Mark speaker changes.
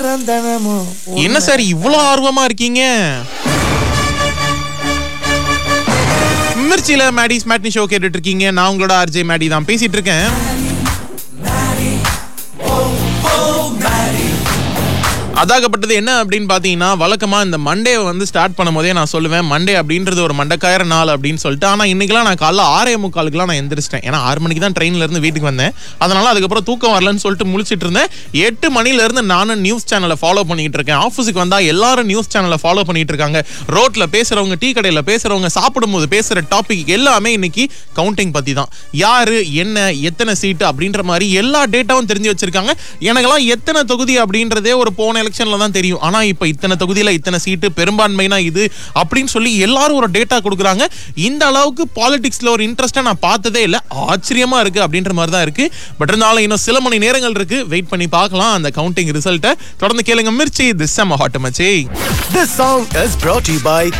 Speaker 1: தினமும்
Speaker 2: என்ன சார் இவ்வளோ ஆர்வமா இருக்கீங்க மிர்ச்சியில மேடிஸ் மேட்னி ஷோ கேட்டுட்டு இருக்கீங்க நான் உங்களோட ஆர்ஜே மேடி தான் பேசிட்டு இருக்கேன் அதாகப்பட்டது என்ன அப்படின்னு பார்த்தீங்கன்னா வழக்கமா இந்த மண்டே வந்து ஸ்டார்ட் பண்ணும் போதே நான் சொல்லுவேன் மண்டே அப்படின்றது ஒரு மண்டக்காயிர நாள் அப்படின்னு சொல்லிட்டு ஆனால் இன்னைக்கெல்லாம் நான் காலைல ஆறே முக்காலுக்குலாம் நான் எந்திரிச்சிட்டேன் ஏன்னா ஆறு மணிக்கு தான் ட்ரெயின்ல இருந்து வீட்டுக்கு வந்தேன் அதனால அதுக்கப்புறம் தூக்கம் வரலன்னு சொல்லிட்டு முழிச்சிட்டு இருந்தேன் எட்டு மணில இருந்து நானும் நியூஸ் சேனலை ஃபாலோ பண்ணிட்டு இருக்கேன் ஆஃபீஸுக்கு வந்தா எல்லாரும் நியூஸ் சேனலை ஃபாலோ பண்ணிட்டு இருக்காங்க ரோட்ல பேசுறவங்க டீ கடையில பேசுறவங்க சாப்பிடும்போது பேசுற டாபிக் எல்லாமே இன்னைக்கு கவுண்டிங் பத்தி தான் யாரு என்ன எத்தனை சீட்டு அப்படின்ற மாதிரி எல்லா டேட்டாவும் தெரிஞ்சு வச்சிருக்காங்க எனக்கெல்லாம் எத்தனை தொகுதி அப்படின்றதே ஒரு போன எலெக்ஷன்ல தான் தெரியும் ஆனா இப்ப இத்தனை தொகுதியில இத்தனை சீட்டு பெரும்பான்மைனா இது அப்படின்னு சொல்லி எல்லாரும் ஒரு டேட்டா கொடுக்குறாங்க இந்த அளவுக்கு பாலிடிக்ஸ்ல ஒரு இன்ட்ரெஸ்டா நான் பார்த்ததே இல்ல ஆச்சரியமா இருக்கு அப்படின்ற மாதிரி தான் இருக்கு பட் இருந்தாலும் இன்னும் சில மணி நேரங்கள் இருக்கு வெயிட் பண்ணி பார்க்கலாம் அந்த கவுண்டிங் ரிசல்ட்டை தொடர்ந்து கேளுங்க மிர்ச்சி திஸ் செம்ம ஹாட் மச்சி
Speaker 1: This song is brought to you by